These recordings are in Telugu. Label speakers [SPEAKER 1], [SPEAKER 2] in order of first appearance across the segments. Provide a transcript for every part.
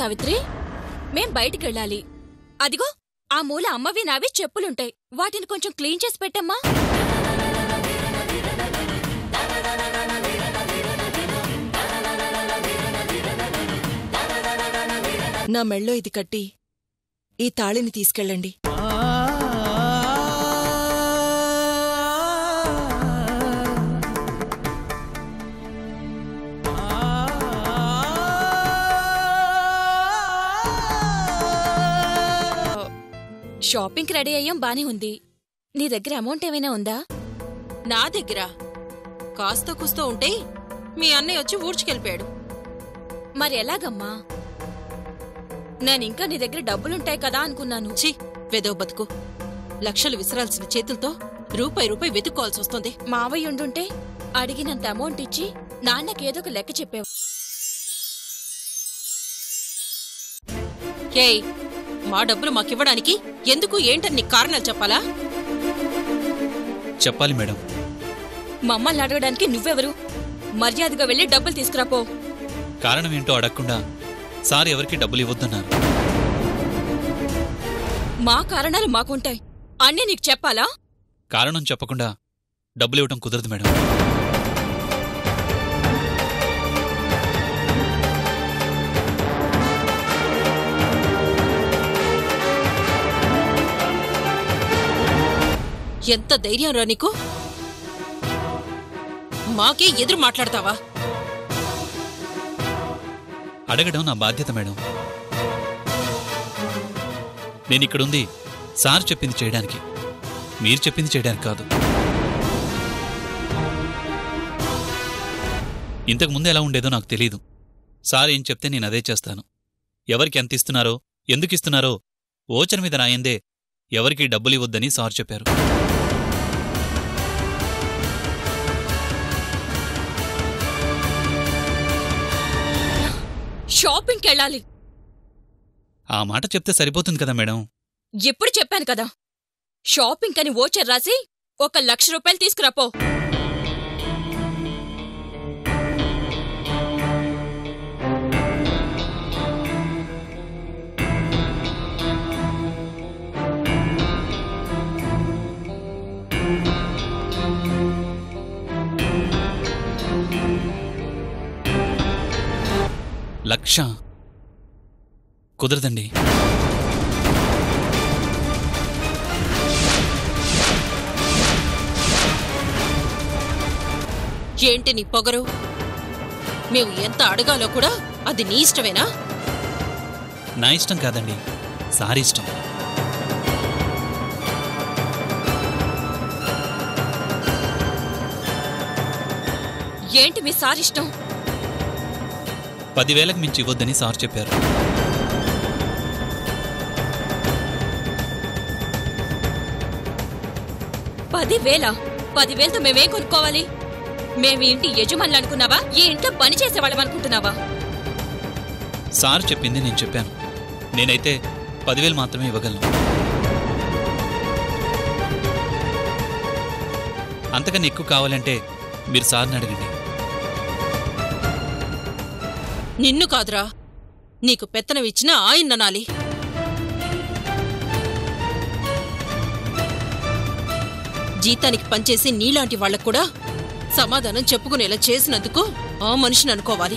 [SPEAKER 1] సావిత్రి మేం బయటికెళ్ళాలి అదిగో ఆ మూల అమ్మవి నావి చెప్పులుంటాయి వాటిని కొంచెం క్లీన్ చేసి పెట్టమ్మా
[SPEAKER 2] నా మెళ్ళో ఇది కట్టి ఈ తాళిని తీసుకెళ్ళండి
[SPEAKER 1] షాపింగ్కి రెడీ అయ్యాం బానే ఉంది నీ దగ్గర అమౌంట్ ఏమైనా ఉందా
[SPEAKER 3] నా దగ్గర కాస్త కుస్తో ఉంటే మీ అన్నయ్య వచ్చి ఊడ్చుకెళ్ళిపోయాడు
[SPEAKER 1] మరి ఎలాగమ్మా నేనింకా నీ దగ్గర డబ్బులుంటాయి కదా అనుకున్నాను
[SPEAKER 3] ఛీ వెదవ బతుకు లక్షలు విసరాల్సిన చేతులతో రూపాయి రూపాయి వెతుక్కోవాల్సి వస్తుంది
[SPEAKER 1] మావయ్య ఉండుంటే అడిగినంత అమౌంట్ ఇచ్చి నాన్నకేదో ఒక లెక్క చెప్పేవు
[SPEAKER 3] ఏయ్ మా డబ్బులు మాకివ్వడానికి ఎందుకు ఏంటని నీకు కారణాలు చెప్పాలా
[SPEAKER 4] చెప్పాలి మేడం
[SPEAKER 1] మమ్మల్ని అడగడానికి నువ్వెవరు మర్యాదగా వెళ్ళి డబ్బులు తీసుకురాపో
[SPEAKER 4] కారణం ఏంటో అడగకుండా సార్ ఎవరికి డబ్బులు ఇవ్వద్దన్నారు
[SPEAKER 1] మా కారణాలు మాకుంటాయి అన్నీ నీకు చెప్పాలా
[SPEAKER 4] కారణం చెప్పకుండా డబ్బులు ఇవ్వడం కుదరదు మేడం
[SPEAKER 3] ఎంత ధైర్యం రా నీకు మాకే ఎదురు మాట్లాడతావా
[SPEAKER 4] అడగడం నా బాధ్యత మేడం నేను ఇక్కడుంది సార్ చెప్పింది చేయడానికి మీరు చెప్పింది చేయడానికి కాదు ఇంతకు ముందు ఎలా ఉండేదో నాకు తెలీదు సార్ ఏం చెప్తే నేను అదే చేస్తాను ఎవరికి ఎంత ఇస్తున్నారో ఎందుకు ఇస్తున్నారో ఓచన మీద రాయందే ఎవరికి డబ్బులు ఇవ్వద్దని సార్ చెప్పారు
[SPEAKER 1] షాపింగ్కి వెళ్ళాలి
[SPEAKER 4] ఆ మాట చెప్తే సరిపోతుంది కదా మేడం
[SPEAKER 1] ఎప్పుడు చెప్పాను కదా షాపింగ్ అని ఓచర్ రాసి ఒక లక్ష రూపాయలు తీసుకురాపో
[SPEAKER 4] లక్ష కుదరదండి
[SPEAKER 3] ఏంటి నీ పొగరు మేము ఎంత అడగాలో కూడా అది నీ ఇష్టమేనా
[SPEAKER 4] నా ఇష్టం కాదండి సార్ ఇష్టం
[SPEAKER 1] ఏంటి మీ సార్ ఇష్టం
[SPEAKER 4] పదివేలకు మించి ఇవ్వద్దని సార్ చెప్పారు
[SPEAKER 1] పదివేల పదివేలతో మేమేం కొనుక్కోవాలి మేము ఈ ఇంటి యజమానులు అనుకున్నావా ఈ ఇంట్లో పని చేసేవాళ్ళం అనుకుంటున్నావా
[SPEAKER 4] సార్ చెప్పింది నేను చెప్పాను నేనైతే పదివేలు మాత్రమే ఇవ్వగలను అంతకన్నా ఎక్కువ కావాలంటే మీరు సార్ని అడగండి
[SPEAKER 3] నిన్ను కాదురా నీకు పెత్తనం ఇచ్చిన ఆయన్ననాలి జీతానికి పనిచేసి నీలాంటి వాళ్ళకు కూడా సమాధానం చెప్పుకునేలా చేసినందుకు ఆ మనిషిని అనుకోవాలి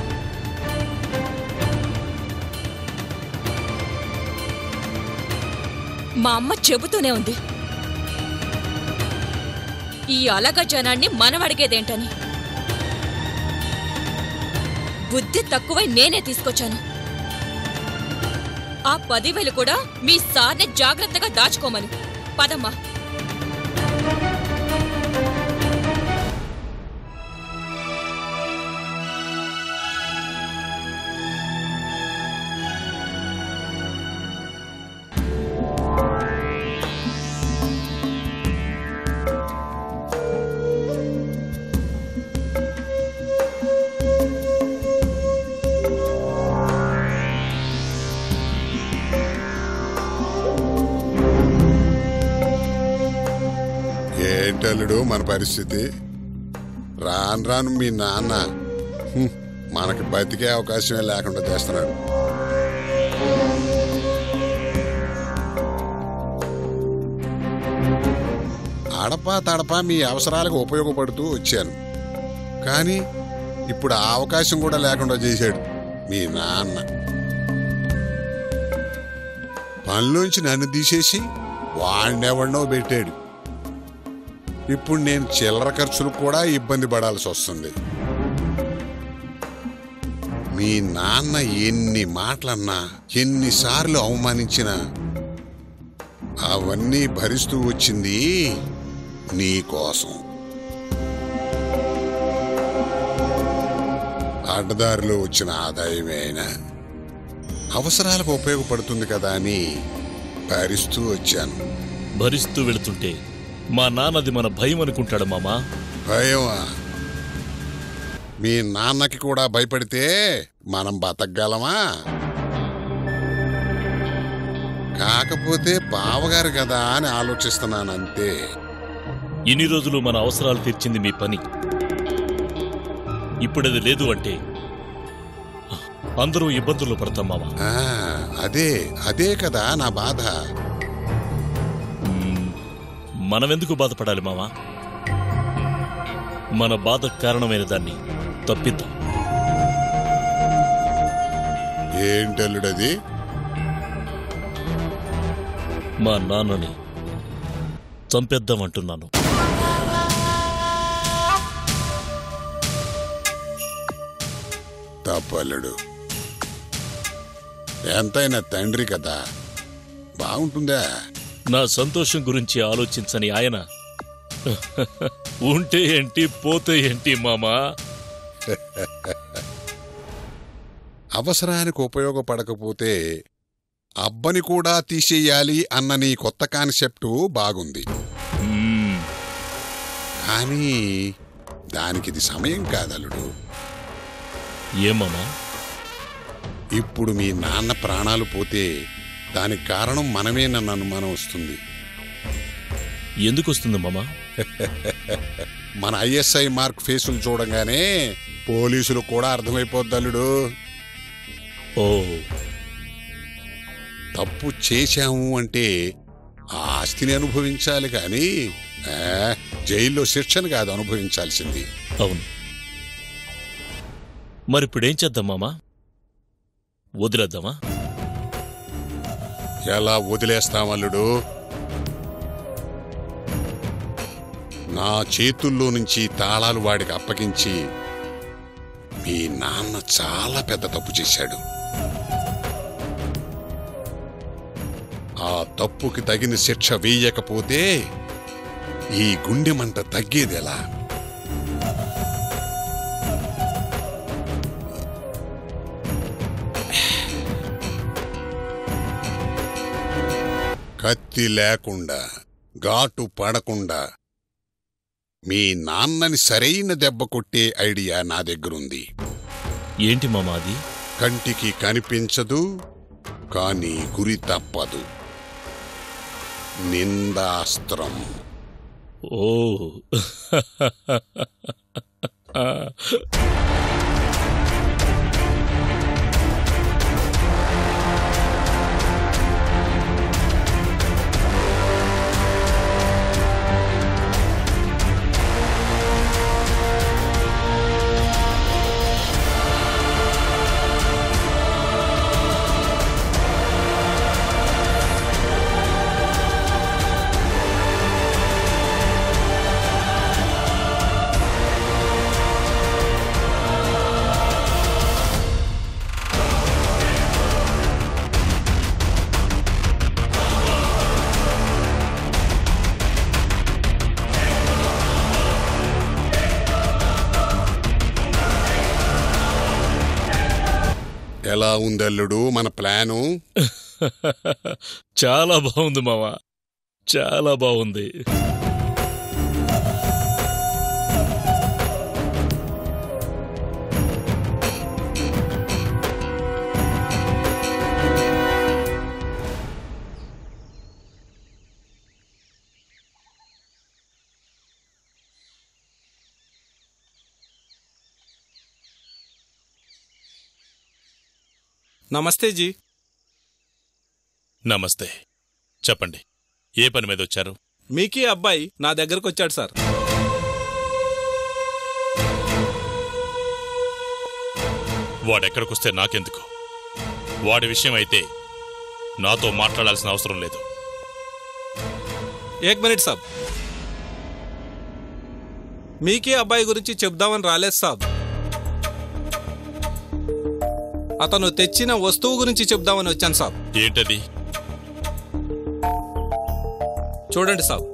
[SPEAKER 1] మా అమ్మ చెబుతూనే ఉంది ఈ అలగ జనాన్ని మనం అడిగేదేంటని బుద్ధి తక్కువై నేనే తీసుకొచ్చాను ఆ పదివేలు కూడా మీ సార్ని జాగ్రత్తగా దాచుకోమను పదమ్మా
[SPEAKER 5] ఏంటల్లుడు మన పరిస్థితి రాను రాను మీ నాన్న హ్మ్, మనకి బతికే అవకాశమే లేకుండా చేస్తున్నాడు అడపా తడపా మీ అవసరాలకు ఉపయోగపడుతూ వచ్చాను కానీ ఇప్పుడు ఆ అవకాశం కూడా లేకుండా చేశాడు మీ నాన్న పనిలోంచి నన్ను తీసేసి వాడినెవడినో పెట్టాడు ఇప్పుడు నేను చిల్లర ఖర్చులు కూడా ఇబ్బంది పడాల్సి వస్తుంది మీ నాన్న ఎన్ని మాటలన్నా ఎన్నిసార్లు అవమానించినా అవన్నీ భరిస్తూ వచ్చింది నీ కోసం అడ్డదారిలో వచ్చిన ఆదాయమే అయినా అవసరాలకు ఉపయోగపడుతుంది కదా అని భరిస్తూ వచ్చాను
[SPEAKER 6] భరిస్తూ వెళుతుంటే మా నాన్నది మన భయం అనుకుంటాడు మామా
[SPEAKER 5] భయమా మీ నాన్నకి కూడా భయపడితే మనం బతకగలమా కాకపోతే బావగారు కదా అని ఆలోచిస్తున్నాను అంతే
[SPEAKER 6] ఇన్ని రోజులు మన అవసరాలు తీర్చింది మీ పని ఇప్పుడది లేదు అంటే అందరూ ఇబ్బందులు పడతాం మామా
[SPEAKER 5] ఆ, అదే అదే కదా నా బాధ
[SPEAKER 6] మ్మ్. మనమెందుకు బాధపడాలి మామా మన బాధకు కారణమైన దాన్ని తప్పిద్దాం
[SPEAKER 5] ఏంటల్లుడది
[SPEAKER 6] మా నాన్నని చంపేద్దామంటున్నాను
[SPEAKER 5] తప్పల్లుడు ఎంతైనా తండ్రి కదా బాగుంటుందా
[SPEAKER 6] నా సంతోషం గురించి ఆలోచించని ఆయన ఉంటే ఏంటి పోతే ఏంటి మామా
[SPEAKER 5] అవసరానికి ఉపయోగపడకపోతే అబ్బని కూడా తీసేయాలి అన్న నీ కొత్త కాన్సెప్టు బాగుంది
[SPEAKER 6] మ్మ్.
[SPEAKER 5] కానీ దానికిది సమయం కాదలుడు
[SPEAKER 6] ఏమమ్మా
[SPEAKER 5] ఇప్పుడు మీ నాన్న ప్రాణాలు పోతే దానికి కారణం మనమేనన్న అనుమానం వస్తుంది
[SPEAKER 6] ఎందుకు వస్తుంది మామా
[SPEAKER 5] మన ఐఎస్ఐ మార్క్ ఫేసులు చూడగానే పోలీసులు కూడా అర్థమైపోద్దలుడు
[SPEAKER 6] ఓ
[SPEAKER 5] తప్పు చేశాము అంటే ఆ ఆస్తిని అనుభవించాలి కానీ ఆ, జైల్లో శిక్షను కాదు అనుభవించాల్సింది
[SPEAKER 6] అవును మరిప్పుడేం చేద్దాం మామా వదిలేద్దామా
[SPEAKER 5] ఎలా వదిలేస్తామల్లుడు నా చేతుల్లో నుంచి తాళాలు వాడికి అప్పగించి మీ నాన్న చాలా పెద్ద తప్పు చేశాడు ఆ తప్పుకి తగిన శిక్ష వేయకపోతే ఈ గుండె మంట తగ్గేదెలా కత్తి లేకుండా ఘాటు పడకుండా మీ నాన్నని సరైన దెబ్బ కొట్టే ఐడియా నా దగ్గరుంది
[SPEAKER 6] ఏంటి మామా అది
[SPEAKER 5] కంటికి కనిపించదు కానీ గురి తప్పదు నిందాస్త్రం
[SPEAKER 6] ఓ
[SPEAKER 5] ఎలా ఉందల్లుడు మన ప్లాను
[SPEAKER 6] చాలా బాగుంది మామా చాలా బాగుంది
[SPEAKER 7] నమస్తే జీ
[SPEAKER 6] నమస్తే చెప్పండి ఏ పని మీద వచ్చారు
[SPEAKER 7] మీకీ అబ్బాయి నా దగ్గరకు వచ్చాడు సార్
[SPEAKER 6] వాడెక్కడికొస్తే నాకెందుకు వాడి విషయం అయితే నాతో మాట్లాడాల్సిన అవసరం లేదు
[SPEAKER 7] ఏక్ మినిట్ సాబ్ మీకీ అబ్బాయి గురించి చెప్దామని రాలేదు సాబ్ అతను తెచ్చిన వస్తువు గురించి చెప్దామని వచ్చాను సాబ్
[SPEAKER 6] ఏంటది
[SPEAKER 7] చూడండి సాబ్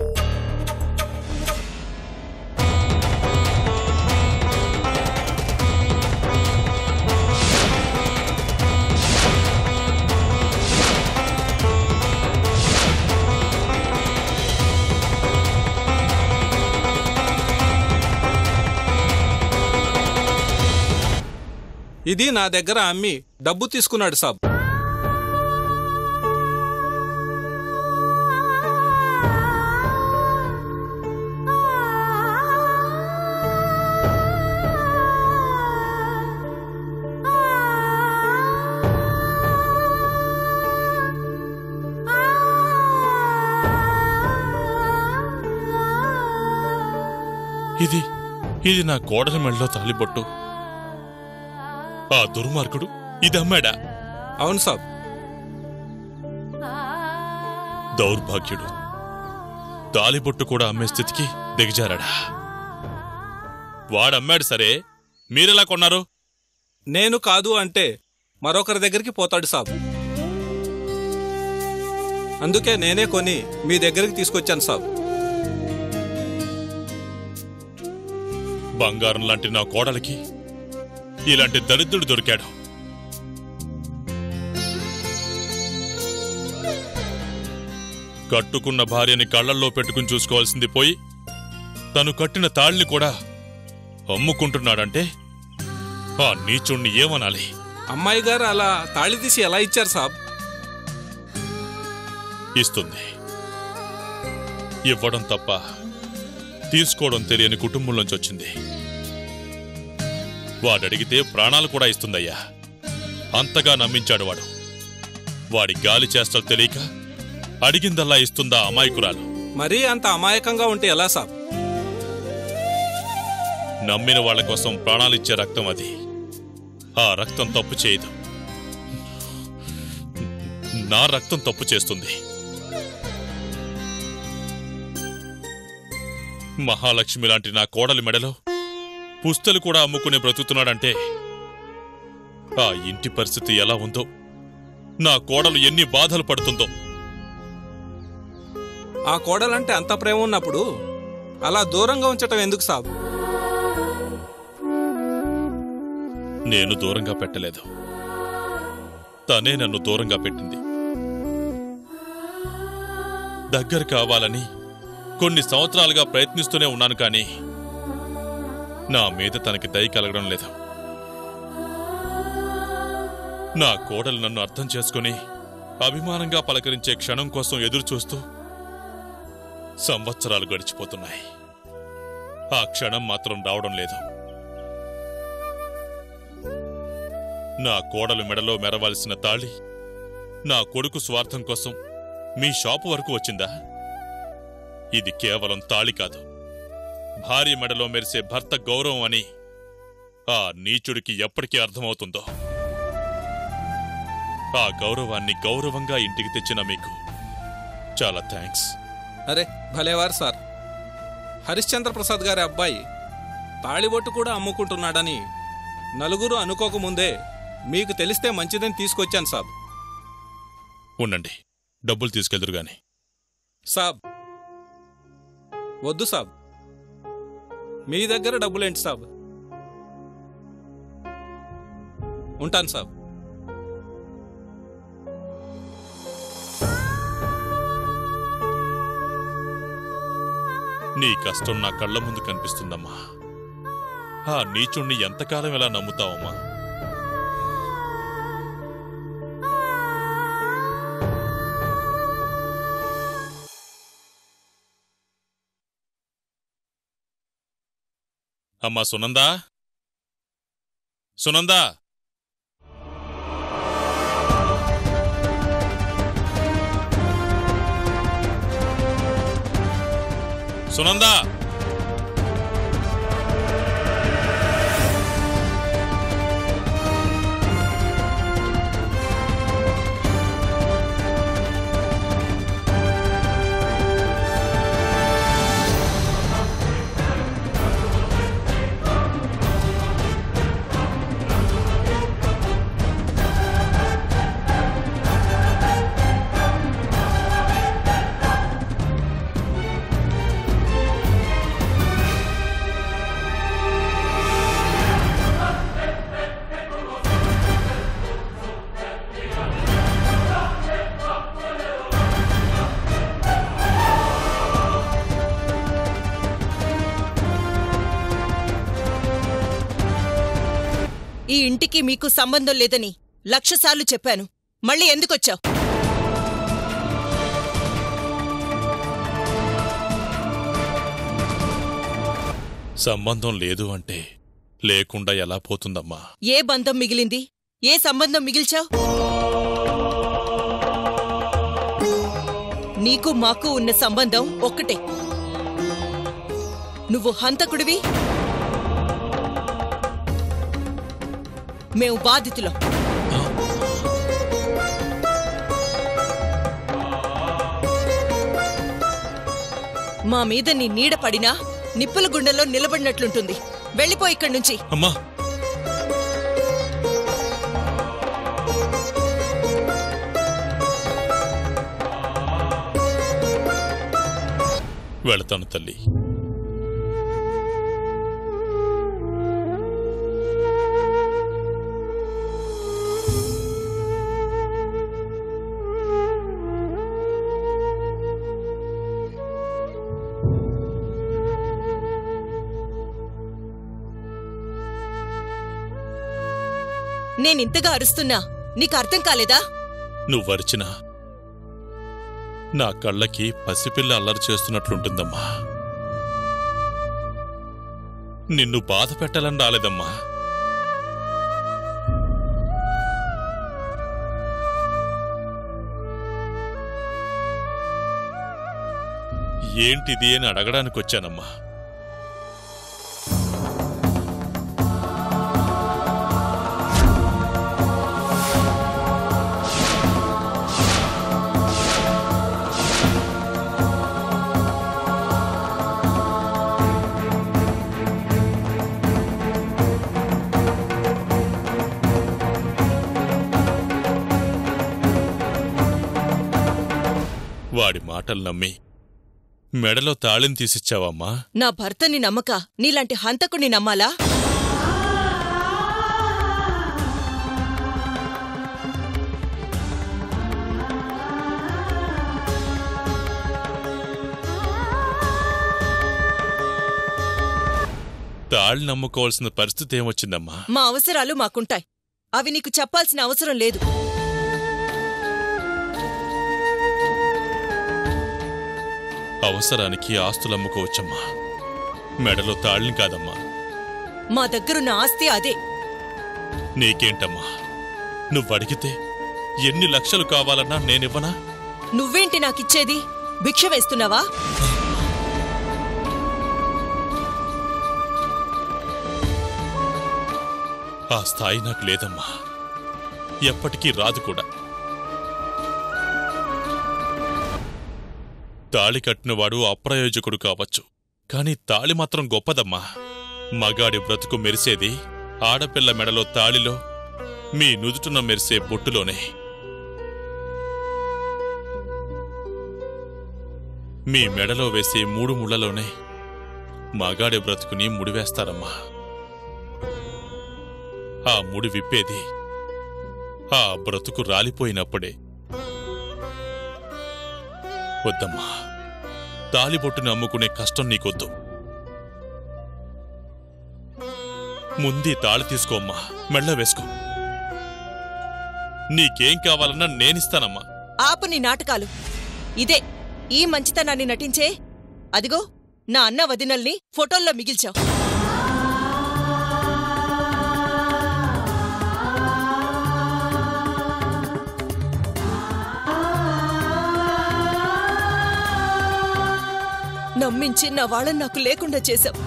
[SPEAKER 7] ఇది నా దగ్గర అమ్మి డబ్బు తీసుకున్నాడు సాబ్
[SPEAKER 6] ఇది ఇది నా కోడలి మెడలో తాలిబొట్టు ఆ దుర్మార్గుడు ఇది అమ్మాడా
[SPEAKER 7] అవును సాబ్
[SPEAKER 6] దౌర్భాగ్యుడు తాలిబొట్టు కూడా అమ్మే స్థితికి దిగజారాడా వాడమ్మాడు సరే మీరెలా కొన్నారు
[SPEAKER 7] నేను కాదు అంటే మరొకరి దగ్గరికి పోతాడు సాబ్ అందుకే నేనే కొని మీ దగ్గరికి తీసుకొచ్చాను సాబ్
[SPEAKER 6] బంగారం లాంటి నా కోడలికి ఇలాంటి దరిద్రుడు దొరికాడు కట్టుకున్న భార్యని కళ్ళల్లో పెట్టుకుని చూసుకోవాల్సింది పోయి తను కట్టిన తాళ్ళని కూడా అమ్ముకుంటున్నాడంటే ఆ నీచుణ్ణి ఏమనాలి
[SPEAKER 7] అమ్మాయి గారు అలా తాళి తీసి ఎలా ఇచ్చారు సాబ్
[SPEAKER 6] ఇస్తుంది ఇవ్వడం తప్ప తీసుకోవడం తెలియని కుటుంబంలోంచి వచ్చింది వాడడిగితే ప్రాణాలు కూడా ఇస్తుందయ్యా అంతగా నమ్మించాడు వాడు వాడి గాలి చేష్టలు తెలియక అడిగిందల్లా ఇస్తుందా అమాయకురాలు
[SPEAKER 7] మరీ అంత అమాయకంగా ఉంటే ఎలా సాబ్
[SPEAKER 6] నమ్మిన వాళ్ళ కోసం ప్రాణాలిచ్చే రక్తం అది ఆ రక్తం తప్పు చేయదు నా రక్తం తప్పు చేస్తుంది మహాలక్ష్మి లాంటి నా కోడలి మెడలో పుస్తలు కూడా అమ్ముకుని బ్రతుకుతున్నాడంటే ఆ ఇంటి పరిస్థితి ఎలా ఉందో నా కోడలు ఎన్ని బాధలు పడుతుందో
[SPEAKER 7] ఆ కోడలంటే అంత ప్రేమ ఉన్నప్పుడు అలా దూరంగా ఉంచటం ఎందుకు సాబ్
[SPEAKER 6] నేను దూరంగా పెట్టలేదు తనే నన్ను దూరంగా పెట్టింది దగ్గర కావాలని కొన్ని సంవత్సరాలుగా ప్రయత్నిస్తూనే ఉన్నాను కానీ నా మీద తనకి దయ కలగడం లేదు నా కోడలు నన్ను అర్థం చేసుకుని అభిమానంగా పలకరించే క్షణం కోసం ఎదురు చూస్తూ సంవత్సరాలు గడిచిపోతున్నాయి ఆ క్షణం మాత్రం రావడం లేదు నా కోడలు మెడలో మెరవాల్సిన తాళి నా కొడుకు స్వార్థం కోసం మీ షాపు వరకు వచ్చిందా ఇది కేవలం తాళి కాదు భార్య మెడలో మెరిసే భర్త గౌరవం అని ఆ నీచుడికి ఎప్పటికీ అర్థమవుతుందో ఆ గౌరవాన్ని గౌరవంగా ఇంటికి తెచ్చిన మీకు చాలా థ్యాంక్స్
[SPEAKER 7] అరే భలేవారు సార్ హరిశ్చంద్ర ప్రసాద్ గారి అబ్బాయి తాళిబొట్టు కూడా అమ్ముకుంటున్నాడని నలుగురు అనుకోకముందే మీకు తెలిస్తే మంచిదని తీసుకొచ్చాను సాబ్
[SPEAKER 6] ఉండండి డబ్బులు తీసుకెళ్దురు గాని
[SPEAKER 7] సాబ్ వద్దు సాబ్ మీ దగ్గర డబ్బులేంటి సాబ్ ఉంటాను సాబ్
[SPEAKER 6] నీ కష్టం నా కళ్ళ ముందు కనిపిస్తుందమ్మా ఆ నీచుణ్ణి ఎంతకాలం ఎలా నమ్ముతావమ్మా అమ్మా సునందా సునందా సునందా
[SPEAKER 2] ఈ ఇంటికి మీకు సంబంధం లేదని లక్షసార్లు చెప్పాను మళ్ళీ ఎందుకొచ్చావు
[SPEAKER 6] సంబంధం లేదు అంటే లేకుండా ఎలా పోతుందమ్మా
[SPEAKER 2] ఏ బంధం మిగిలింది ఏ సంబంధం మిగిల్చావు నీకు మాకు ఉన్న సంబంధం ఒక్కటే నువ్వు హంతకుడివి మేము బాధితులం మా మీద నీ నీడ పడినా నిప్పుల గుండెలో నిలబడినట్లుంటుంది వెళ్ళిపో ఇక్కడి నుంచి
[SPEAKER 6] అమ్మా వెళతాను తల్లి
[SPEAKER 2] నేనింతగా అరుస్తున్నా నీకు అర్థం కాలేదా
[SPEAKER 6] నువ్వరిచినా నా కళ్ళకి పసిపిల్ల అల్లరి చేస్తున్నట్లుంటుందమ్మా నిన్ను బాధ పెట్టాలని రాలేదమ్మా ఏంటిది అని అడగడానికి వచ్చానమ్మా వాడి మాటలు నమ్మి మెడలో తాళిని తీసిచ్చావమ్మా
[SPEAKER 2] నా భర్తని నమ్మక నీలాంటి హంతకుణ్ణి నమ్మాలా
[SPEAKER 6] తాళి నమ్ముకోవాల్సిన పరిస్థితి ఏమొచ్చిందమ్మా
[SPEAKER 2] మా అవసరాలు మాకుంటాయి అవి నీకు చెప్పాల్సిన అవసరం లేదు
[SPEAKER 6] అవసరానికి ఆస్తులు అమ్ముకోవచ్చమ్మా మెడలో తాళిని కాదమ్మా
[SPEAKER 2] మా దగ్గరున్న ఆస్తి అదే
[SPEAKER 6] నీకేంటమ్మా నువ్వడిగితే ఎన్ని లక్షలు కావాలన్నా నేనివ్వనా
[SPEAKER 2] నువ్వేంటి నాకిచ్చేది భిక్ష వేస్తున్నావా
[SPEAKER 6] ఆ స్థాయి నాకు లేదమ్మా ఎప్పటికీ రాదు కూడా తాళి కట్టినవాడు అప్రయోజకుడు కావచ్చు కాని తాళి మాత్రం గొప్పదమ్మా మగాడి బ్రతుకు మెరిసేది ఆడపిల్ల మెడలో తాళిలో మీ నుదుటున మెరిసే బొట్టులోనే మీ మెడలో వేసే మూడు ముళ్లలోనే మగాడి బ్రతుకుని ముడివేస్తారమ్మా ఆ ముడి విప్పేది ఆ బ్రతుకు రాలిపోయినప్పుడే వద్దమ్మా తాలిబొట్టుని అమ్ముకునే కష్టం నీకొద్దు ముందీ తాళి తీసుకోమ్మా మెళ్ళ వేసుకో నీకేం కావాలన్నా నేనిస్తానమ్మా
[SPEAKER 2] ఆపు నీ నాటకాలు ఇదే ఈ మంచితనాన్ని నటించే అదిగో నా అన్న వదినల్ని ఫోటోల్లో మిగిల్చావు నా నమ్మించి నా వాళ్ళని నాకు లేకుండా చేశావు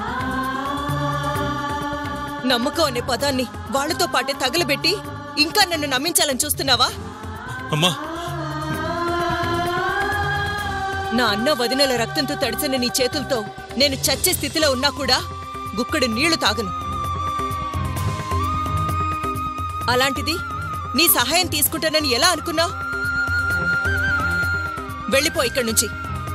[SPEAKER 2] నమ్మకం అనే పదాన్ని వాళ్ళతో పాటే తగలబెట్టి ఇంకా నన్ను నమ్మించాలని చూస్తున్నావా
[SPEAKER 6] అమ్మా
[SPEAKER 2] నా అన్న వదినల రక్తంతో తడిసిన నీ చేతులతో నేను చచ్చే స్థితిలో ఉన్నా కూడా గుక్కడు నీళ్లు తాగను అలాంటిది నీ సహాయం తీసుకుంటానని ఎలా అనుకున్నావు వెళ్ళిపో ఇక్కడి నుంచి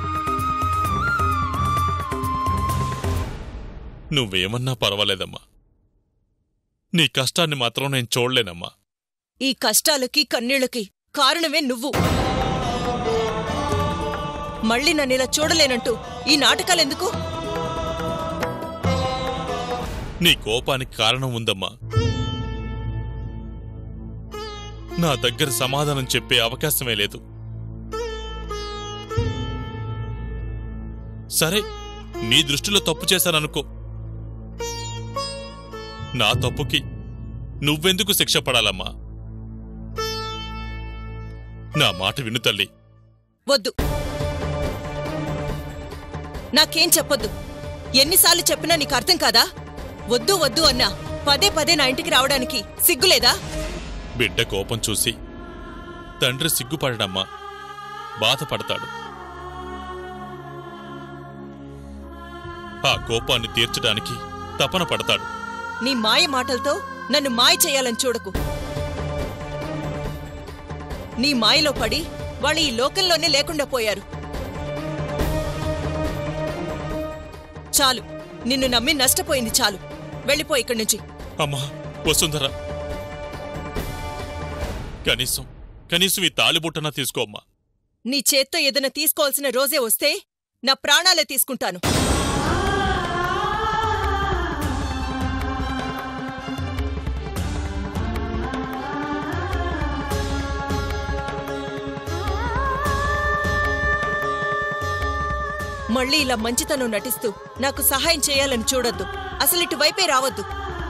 [SPEAKER 6] నువ్వేమన్నా పర్వాలేదమ్మా నీ కష్టాన్ని మాత్రం నేను చూడలేనమ్మా
[SPEAKER 2] ఈ కష్టాలకి కన్నీళ్లకి కారణమే నువ్వు మళ్ళీ నన్ను ఇలా చూడలేనంటూ ఈ నాటకాలెందుకు
[SPEAKER 6] నీ కోపానికి కారణం ఉందమ్మా నా దగ్గర సమాధానం చెప్పే అవకాశమే లేదు సరే నీ దృష్టిలో తప్పు చేశాననుకో నా తప్పుకి నువ్వెందుకు శిక్ష పడాలమ్మా నా మాట విను తల్లి
[SPEAKER 2] వద్దు నాకేం చెప్పొద్దు ఎన్నిసార్లు చెప్పినా నీకు అర్థం కాదా వద్దు వద్దు అన్నా పదే పదే నా ఇంటికి రావడానికి సిగ్గులేదా
[SPEAKER 6] బిడ్డ కోపం చూసి తండ్రి సిగ్గుపడడమ్మా బాధపడతాడు ఆ కోపాన్ని తీర్చడానికి తపన పడతాడు
[SPEAKER 2] నీ మాయ మాటలతో నన్ను మాయ చేయాలని చూడకు నీ మాయలో పడి వాళ్ళు ఈ లోకంలోనే లేకుండా పోయారు చాలు నిన్ను నమ్మి నష్టపోయింది చాలు వెళ్ళిపో ఇక్కడి నుంచి
[SPEAKER 6] అమ్మా వసుంధర కనీసం కనీసం ఈ తాళిబుట్టన తీసుకోమ్మా
[SPEAKER 2] నీ చేత్తో ఏదైనా తీసుకోవాల్సిన రోజే వస్తే నా ప్రాణాలే తీసుకుంటాను మళ్ళీ ఇలా మంచితనం నటిస్తూ నాకు సహాయం చేయాలని చూడొద్దు అసలు ఇటువైపే రావద్దు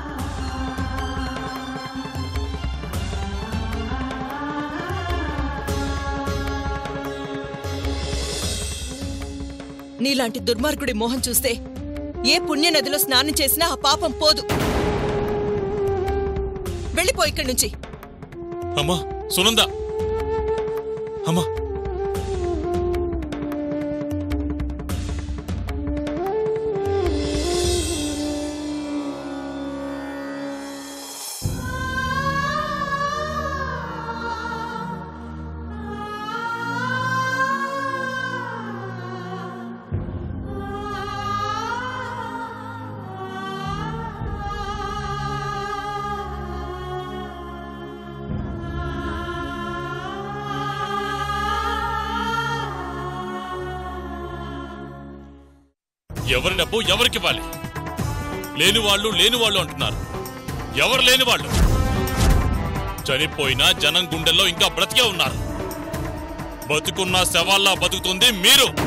[SPEAKER 2] నీలాంటి దుర్మార్గుడి మోహం చూస్తే ఏ పుణ్య నదిలో స్నానం చేసినా ఆ పాపం పోదు వెళ్ళిపో ఇక్కడి నుంచి
[SPEAKER 6] అమ్మా సునంద అమ్మా ఎవరి డబ్బు ఎవరికి ఇవ్వాలి లేని వాళ్ళు లేని వాళ్ళు అంటున్నారు ఎవరు లేని వాళ్ళు చనిపోయిన జనం గుండెల్లో ఇంకా బ్రతికే ఉన్నారు బతుకున్న శవాల్లా బతుకుతుంది మీరు